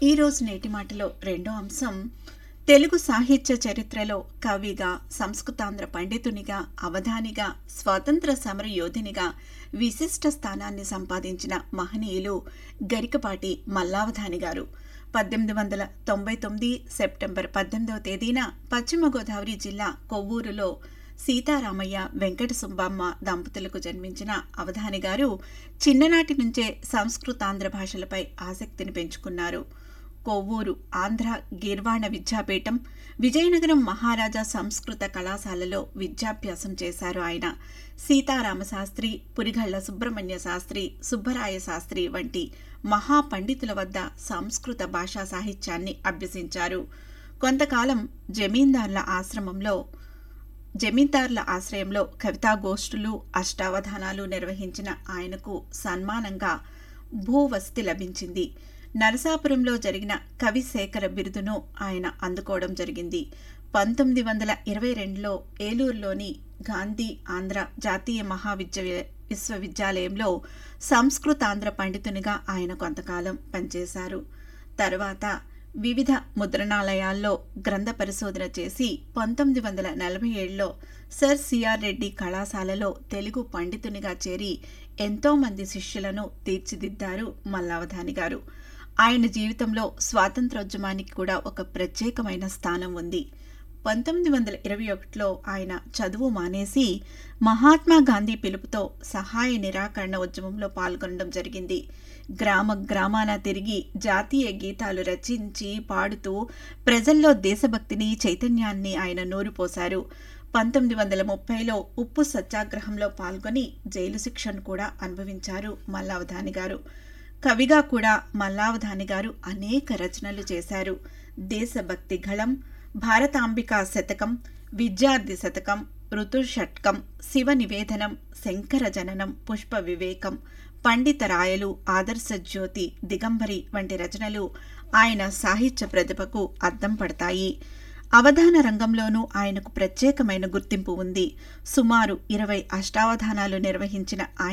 ఈరోజు నేటి మాటలో రెండో అంశం తెలుగు సాహిత్య చరిత్రలో కవిగా సంస్కృతాంధ్ర పండితునిగా అవధానిగా స్వాతంత్ర సమర యోధునిగా విశిష్ట స్థానాన్ని సంపాదించిన మహనీయులు గరికపాటి మల్లావధాని గారు పద్దెనిమిది వందల తొంభై తొమ్మిది సెప్టెంబర్ పద్దెనిమిదవ తేదీన పశ్చిమ గోదావరి జిల్లా కొవ్వూరులో సీతారామయ్య వెంకట సుబ్బమ్మ దంపతులకు జన్మించిన అవధాని గారు చిన్ననాటి నుంచే సంస్కృతాంధ్ర భాషలపై ఆసక్తిని పెంచుకున్నారు కొవ్వూరు ఆంధ్ర గీర్వాణ విద్యాపీఠం విజయనగరం మహారాజా సంస్కృత కళాశాలలో విద్యాభ్యాసం చేశారు ఆయన సీతారామ శాస్త్రి పురిగళ్ల సుబ్రహ్మణ్య శాస్త్రి సుబ్బరాయ శాస్త్రి వంటి మహాపండితుల వద్ద సంస్కృత భాషా సాహిత్యాన్ని అభ్యసించారు కొంతకాలం జమీందార్ల ఆశ్రమంలో జమీందార్ల ఆశ్రయంలో కవితాగోష్ఠులు అష్టావధానాలు నిర్వహించిన ఆయనకు సన్మానంగా భూవస్తి లభించింది నరసాపురంలో జరిగిన కవిశేఖర బిరుదును ఆయన అందుకోవడం జరిగింది పంతొమ్మిది వందల ఇరవై రెండులో ఏలూరులోని గాంధీ ఆంధ్ర జాతీయ మహావిద్య విశ్వవిద్యాలయంలో సంస్కృతాంధ్ర పండితునిగా ఆయన కొంతకాలం పనిచేశారు తర్వాత వివిధ ముద్రణాలయాల్లో గ్రంథ పరిశోధన చేసి పంతొమ్మిది వందల నలభై ఏడులో సర్ సిఆర్ రెడ్డి కళాశాలలో తెలుగు పండితునిగా చేరి ఎంతోమంది శిష్యులను తీర్చిదిద్దారు మల్లావధాని గారు ఆయన జీవితంలో స్వాతంత్రోద్యమానికి కూడా ఒక ప్రత్యేకమైన స్థానం ఉంది పంతొమ్మిది వందల ఇరవై ఒకటిలో ఆయన చదువు మానేసి మహాత్మా గాంధీ పిలుపుతో సహాయ నిరాకరణ ఉద్యమంలో పాల్గొనడం జరిగింది గ్రామ గ్రామాన తిరిగి జాతీయ గీతాలు రచించి పాడుతూ ప్రజల్లో దేశభక్తిని చైతన్యాన్ని ఆయన నూరిపోశారు పంతొమ్మిది వందల ముప్పైలో ఉప్పు సత్యాగ్రహంలో పాల్గొని జైలు శిక్షను కూడా అనుభవించారు మల్లావధాని గారు కవిగా కూడా మల్లావధాని గారు అనేక రచనలు చేశారు దేశభక్తి గళం భారతాంబికా శతకం విద్యార్థి శతకం ఋతుషట్కం శివ నివేదనం శంకర జననం పుష్ప వివేకం పండిత రాయలు ఆదర్శ జ్యోతి దిగంబరి వంటి రచనలు ఆయన సాహిత్య ప్రతిభకు అద్దం పడతాయి అవధాన రంగంలోనూ ఆయనకు ప్రత్యేకమైన గుర్తింపు ఉంది సుమారు ఇరవై అష్టావధానాలు నిర్వహించిన